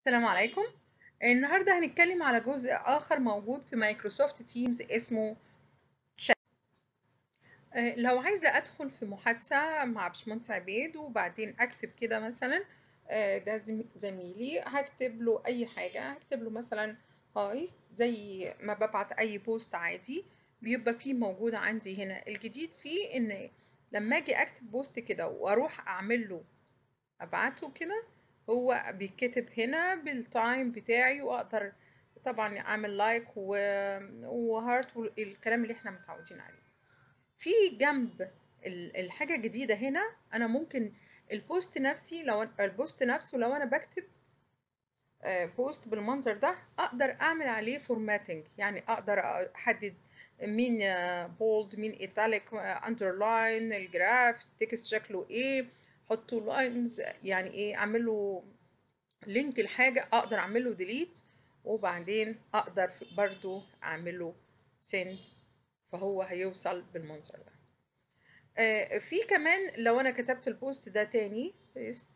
السلام عليكم النهاردة هنتكلم على جزء آخر موجود في مايكروسوفت تيمز اسمه شات آه، لو عايزة أدخل في محادثة مع باشمهندس عبيد وبعدين أكتب كده مثلا آه، ده زم- زميلي هكتب له أي حاجة هكتب له مثلا هاي زي ما ببعت أي بوست عادي بيبقى فيه موجود عندي هنا الجديد فيه إن لما أجي أكتب بوست كده وأروح أعمل له ابعته كده هو بيتكتب هنا بالتايم بتاعي واقدر طبعا اعمل لايك و... وهارت والكلام اللي احنا متعودين عليه في جنب ال- الحاجة الجديدة هنا انا ممكن البوست نفسي لو أنا- البوست نفسه لو انا بكتب آه، بوست بالمنظر ده اقدر اعمل عليه فورماتنج يعني اقدر احدد مين بولد مين ايتاليك اندرلاين الجراف التكست شكله ايه حطوا لاينز يعني ايه اعمل له لينك لحاجه اقدر اعمل له ديليت وبعدين اقدر برضو اعمل له سند فهو هيوصل بالمنظر ده آه، في كمان لو انا كتبت البوست ده تاني بيست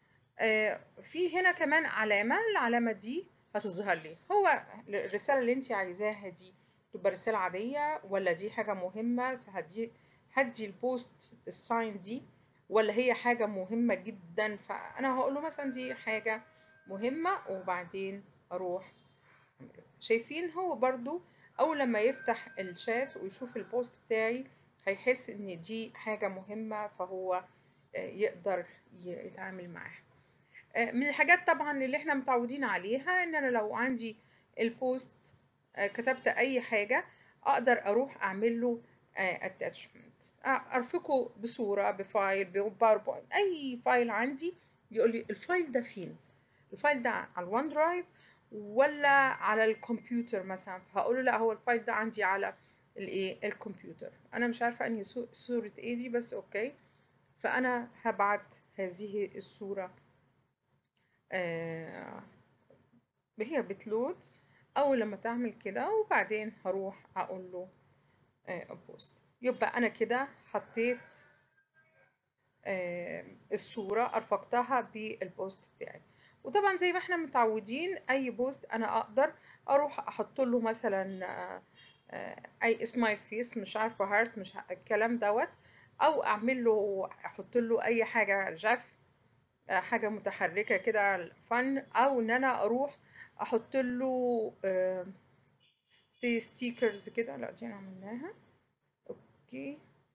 آه، في هنا كمان علامة العلامة دي هتظهر لي هو الرسالة اللي انت عايزاها دي تبقى رسالة عادية ولا دي حاجة مهمة فهدي هدي البوست الساين دي ولا هي حاجة مهمة جدا فأنا هقول له مثلا دي حاجة مهمة وبعدين أروح أعمله. شايفين هو برضو أول لما يفتح الشات ويشوف البوست بتاعي هيحس إن دي حاجة مهمة فهو آه، يقدر يتعامل معاها آه، من الحاجات طبعا اللي احنا متعودين عليها ان انا لو عندي البوست آه، كتبت اي حاجة اقدر اروح اعمل له اتاتشمنت ارفقه بصورة بفايل بباوربوينت اي فايل عندي يقول لي الفايل ده فين الفايل ده على الوان درايف ولا على الكمبيوتر مثلا فهقول له لا هو الفايل ده عندي على الايه الكمبيوتر انا مش عارفة انهي صو- صورة ايه دي بس اوكي فانا هبعت هذه الصورة آه، هي بتلود اول لما تعمل كده وبعدين هروح اقول له بوست يبقى انا كده حطيت آه، الصورة ارفقتها بالبوست بتاعي وطبعا زي ما احنا متعودين اي بوست انا اقدر اروح احط له مثلا آه، آه، اي سمايل فيس مش عارفه هارت مش ع- الكلام دوت او اعمل له احط له اي حاجه جاف آه، حاجة متحركة كده فن أو إن أنا أروح أحط له زي ستيكرز كده لا دي أنا عملناها أوكي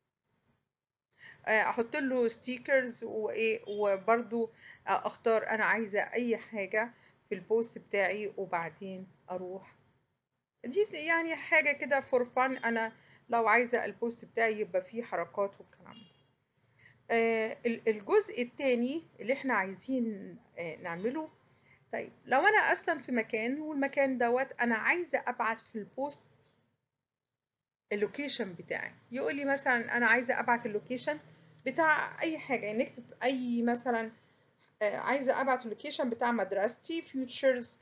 آه، أحط له ستيكرز وإيه وبرضو آه، أختار أنا عايزة أي حاجة في البوست بتاعي وبعدين أروح دي يعني حاجة كده فور فن أنا لو عايزة البوست بتاعي يبقى فيه حركات والكلام ده آه، ال- الجزء التاني اللي احنا عايزين آه، نعمله طيب لو انا اصلا في مكان والمكان دوت انا عايزه ابعت في البوست اللوكيشن بتاعي يقول لي مثلا انا عايزه ابعت اللوكيشن بتاع اي حاجه يعني نكتب اي مثلا آه، عايزه ابعت اللوكيشن بتاع مدرستي فيوتشرز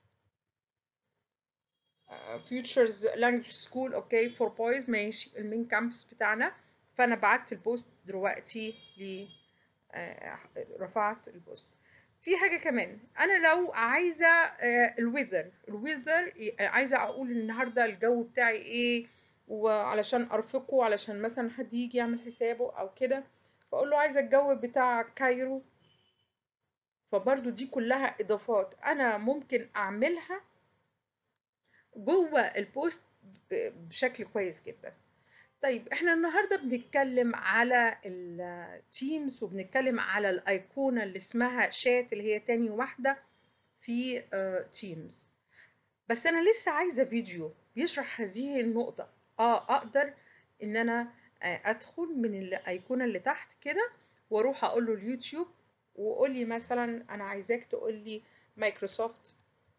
فيوتشرز لانجوج سكول اوكي فور بويز ماشي المين كامبس بتاعنا فانا بعت البوست دلوقتي ل آه، رفعت البوست في حاجة كمان أنا لو عايزة الويذر الويذر عايزة أقول النهاردة الجو بتاعي إيه وعلشان أرفقه علشان مثلا حد يجي يعمل حسابه أو كده فأقول له عايزة الجو بتاع كايرو فبرضو دي كلها إضافات أنا ممكن أعملها جوه البوست بشكل كويس جدا طيب احنا النهارده بنتكلم على التيمز وبنتكلم على الايقونه اللي اسمها شات اللي هي تاني واحده في تيمز بس انا لسه عايزه فيديو بيشرح هذه النقطه اه اقدر ان انا آه، ادخل من الايقونه اللي تحت كده واروح اقول له اليوتيوب وقول لي مثلا انا عايزاك تقول لي مايكروسوفت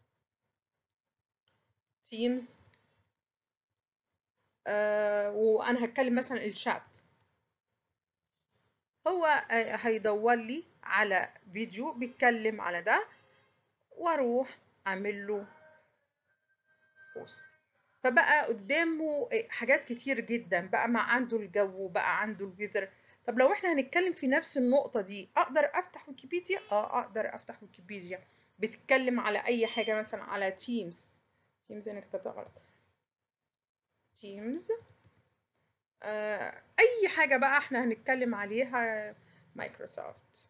تيمز آه وانا هتكلم مثلا الشات هو آه، هيدور لي على فيديو بيتكلم على ده واروح اعمل له بوست فبقى قدامه آه، حاجات كتير جدا بقى ما عنده الجو بقى عنده الويذر طب لو احنا هنتكلم في نفس النقطة دي اقدر افتح ويكيبيديا اه اقدر افتح ويكيبيديا بتتكلم على اي حاجه مثلا على تيمز تيمز انا كتبتها غلط تيمز آه اي حاجه بقى احنا هنتكلم عليها مايكروسوفت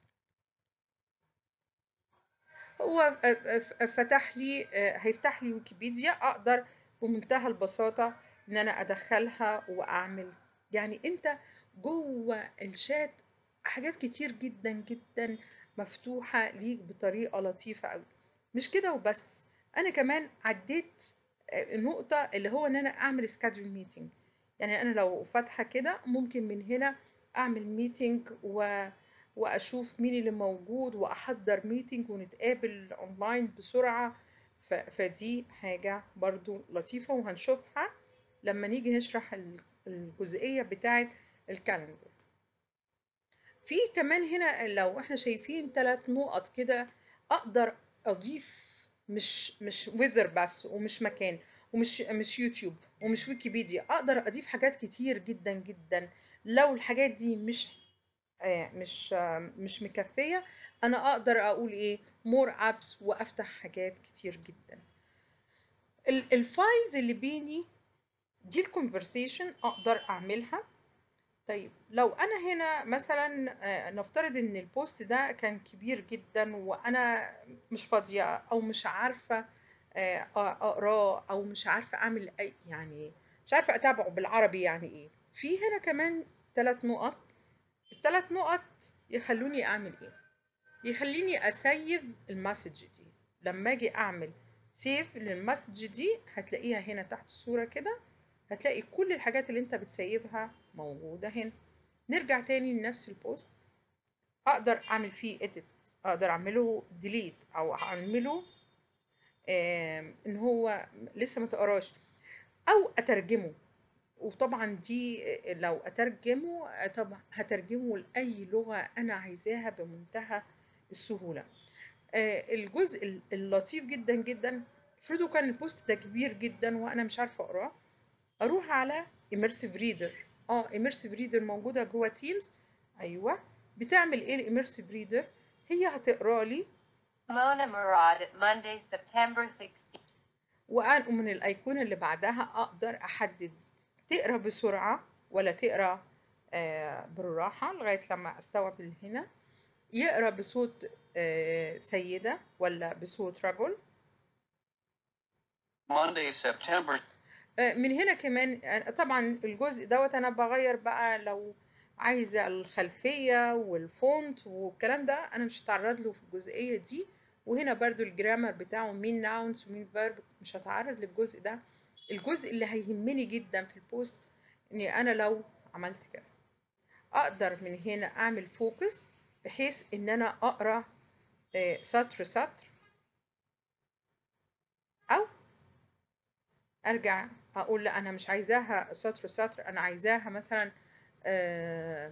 هو فتح لي هيفتح لي ويكيبيديا اقدر بمنتهى البساطه ان انا ادخلها واعمل يعني انت جوه الشات حاجات كتير جدا جدا مفتوحه ليك بطريقه لطيفه قوي مش كده وبس انا كمان عديت النقطه اللي هو ان انا اعمل سكادجول ميتنج يعني انا لو فاتحه كده ممكن من هنا اعمل ميتنج و واشوف مين اللي موجود واحضر ميتنج ونتقابل اونلاين بسرعه ف... فدي حاجه برضو لطيفه وهنشوفها لما نيجي نشرح الجزئيه بتاعه الكالندر في كمان هنا لو احنا شايفين ثلاث نقط كده اقدر اضيف مش مش ويذر بس ومش مكان ومش مش يوتيوب ومش ويكيبيديا اقدر اضيف حاجات كتير جدا جدا لو الحاجات دي مش آه مش آه مش مكفيه انا اقدر اقول ايه مور ابس وافتح حاجات كتير جدا الفايلز اللي بيني دي الكونفرسيشن اقدر اعملها طيب لو انا هنا مثلا آه نفترض ان البوست ده كان كبير جدا وانا مش فاضيه او مش عارفه اقراه او مش عارفه اعمل اي يعني مش عارفه اتابعه بالعربي يعني ايه في هنا كمان ثلاث نقط الثلاث نقط يخلوني اعمل ايه يخليني اسيف المسج دي لما اجي اعمل سيف للمسج دي هتلاقيها هنا تحت الصوره كده هتلاقي كل الحاجات اللي انت بتسيفها موجوده هنا نرجع تاني لنفس البوست اقدر اعمل فيه edit اقدر اعمله delete او اعمله ان هو لسه ما تقراش او اترجمه وطبعا دي لو اترجمه طبعا هترجمه لاي لغه انا عايزاها بمنتهى السهوله الجزء اللطيف جدا جدا افرضوا كان البوست ده كبير جدا وانا مش عارفه اقراه اروح على immersive reader اه immersive reader موجوده جوه تيمز ايوه بتعمل ايه الاميرسيف ريدر هي هتقرا لي Mona Murad, Monday, September 16. وأنا من الأيقونة اللي بعدها أقدر أحدد تقرا بسرعة ولا تقرا آه، بالراحة لغاية لما أستوعب اللي هنا يقرا بصوت آه، سيدة ولا بصوت رجل Monday, September آه، من هنا كمان آه، طبعا الجزء دوت أنا بغير بقى لو عايزة الخلفية والفونت والكلام ده أنا مش هتعرض له في الجزئية دي وهنا برضو الجرامر بتاعه مين ناونز ومين فيرب مش هتعرض للجزء ده الجزء اللي هيهمني جدا في البوست اني انا لو عملت كده اقدر من هنا اعمل فوكس بحيث ان انا اقرا آه، سطر سطر او ارجع اقول لا انا مش عايزاها سطر سطر انا عايزاها مثلا آه،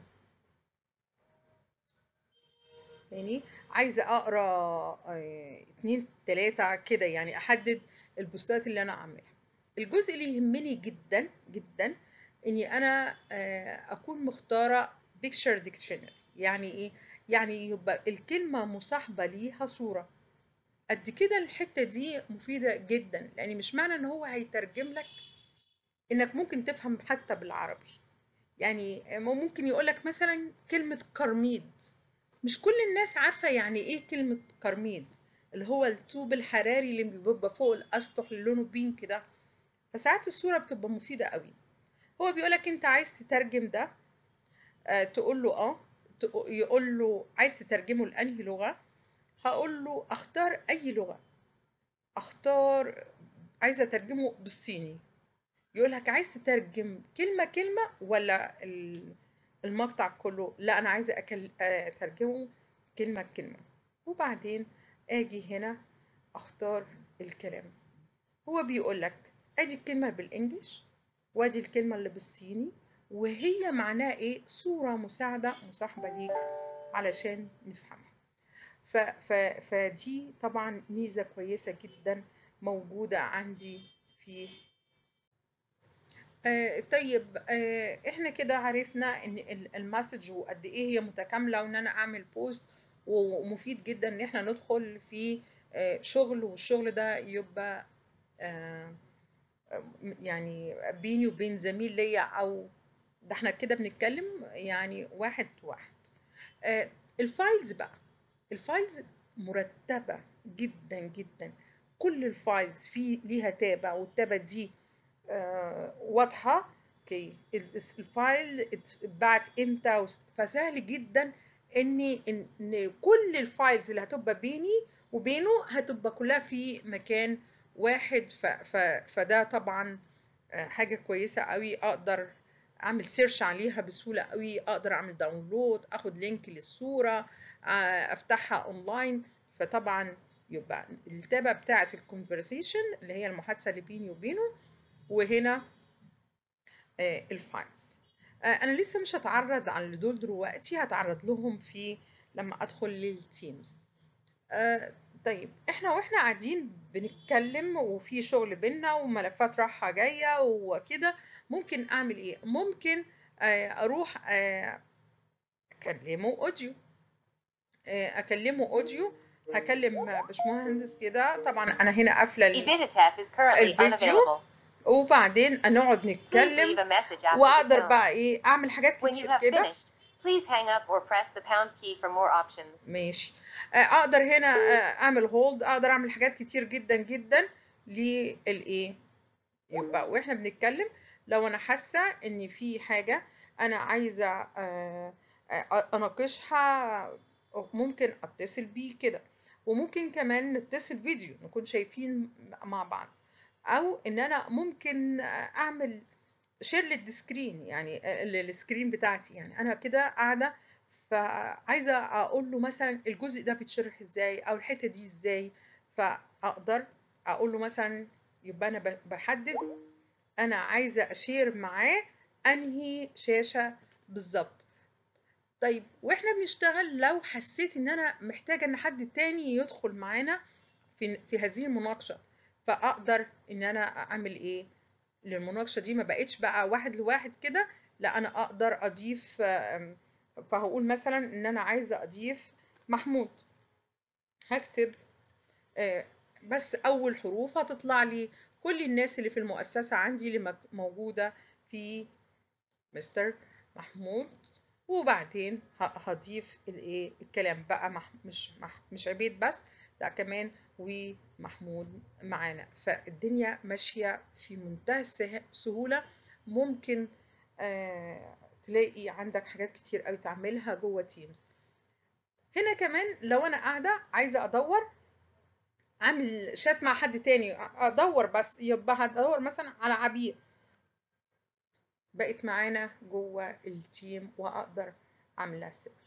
تاني عايزه اقرا آه، اتنين تلاته كده يعني احدد البوستات اللي انا اعملها الجزء اللي يهمني جدا جدا اني انا آه، اكون مختاره بيكتشر ديكشنري يعني ايه يعني يبقى الكلمه مصاحبه ليها صوره قد كده الحته دي مفيده جدا لان مش معنى ان هو هيترجم لك انك ممكن تفهم حتى بالعربي يعني ممكن يقولك مثلا كلمه قرميد مش كل الناس عارفه يعني ايه كلمه قرميد اللي هو الطوب الحراري اللي بيبقى فوق الاسطح اللي لونه بينك ده فساعات الصوره بتبقى مفيده قوي هو بيقولك انت عايز تترجم ده آه تقول له اه تق- يقول له عايز تترجمه لانهي لغه هقول له اختار اي لغه اختار عايزه اترجمه بالصيني يقول لك عايز تترجم كلمه كلمه ولا ال- المقطع كله لا انا عايزه أكل... آه، اترجمه كلمه كلمه وبعدين اجي هنا اختار الكلام هو بيقول لك ادي الكلمه بالانجلش وادي الكلمه اللي بالصيني وهي معناها ايه صوره مساعده مصاحبه ليك علشان نفهمها ف... ف... فدي طبعا ميزه كويسه جدا موجوده عندي في آه طيب آه احنا كده عرفنا ان ال- المسج وقد ايه هي متكامله وان انا اعمل بوست ومفيد جدا ان احنا ندخل في آه، شغل والشغل ده يبقى آه، يعني بيني وبين زميل ليا او ده احنا كده بنتكلم يعني واحد واحد آه، الفايلز بقى الفايلز مرتبة جدا جدا كل الفايلز في ليها تابة والتابة دي آه، واضحة اوكي ال- الفايل اتبعت امتى وس- فسهل جدا ان ان إن كل الفايلز اللي هتبقى بيني وبينه هتبقى كلها في مكان واحد ف ف فده طبعا آه، حاجة كويسة قوي اقدر اعمل سيرش عليها بسهولة قوي اقدر اعمل داونلود اخد لينك للصورة آه، افتحها اونلاين فطبعا يبقى التابة بتاعة الكونفرسيشن اللي هي المحادثة اللي بيني وبينه وهنا آه، الفايلز آه، انا لسه مش هتعرض على دول دلوقتي هتعرض لهم في لما ادخل للتيمز آه، طيب احنا واحنا قاعدين بنتكلم وفي شغل بينا وملفات رايحة جاية وكده ممكن اعمل ايه ممكن آه، اروح آه، اكلمه اوديو آه، اكلمه اوديو هكلم باشمهندس كده طبعا انا هنا قافله ال- Evitatap is currently الفيديو unavailable. وبعدين نقعد Please leave نتكلم a message after the واقدر tone. بقى ايه اعمل حاجات When you كتير have كده finished, please hang up or press the pound key for more options. ماشي آه، اقدر هنا آه، اعمل هولد اقدر اعمل حاجات كتير جدا جدا للايه يبقى واحنا بنتكلم لو انا حاسه ان في حاجه انا عايزه آه، آه، اناقشها ممكن اتصل بيه كده وممكن كمان نتصل فيديو نكون شايفين مع بعض او ان انا ممكن اعمل شير للسكرين يعني ال- السكرين بتاعتي يعني انا كده قاعده فعايزه اقول له مثلا الجزء ده بيتشرح ازاي او الحته دي ازاي فاقدر اقول له مثلا يبقى انا ب- بحدد انا عايزه اشير معاه انهي شاشه بالظبط طيب واحنا بنشتغل لو حسيت ان انا محتاجه ان حد تاني يدخل معانا في في هذه المناقشه فاقدر ان انا اعمل ايه للمناقشه دي ما بقتش بقى واحد لواحد كده لا انا اقدر اضيف آم، فهقول مثلا ان انا عايزه اضيف محمود هكتب آه، بس اول حروف هتطلع لي كل الناس اللي في المؤسسه عندي اللي مك- موجوده في مستر محمود وبعدين ه- هضيف الايه الكلام بقى مح مش مح مش عبيد بس لا كمان ومحمود معانا فالدنيا ماشيه في منتهى السه- السهوله ممكن آه تلاقي عندك حاجات كتير قوي تعملها جوه تيمز هنا كمان لو انا قاعده عايزه ادور اعمل شات مع حد تاني ادور بس يبقى هدور مثلا على عبير بقت معانا جوه التيم واقدر اعمل لها سيرش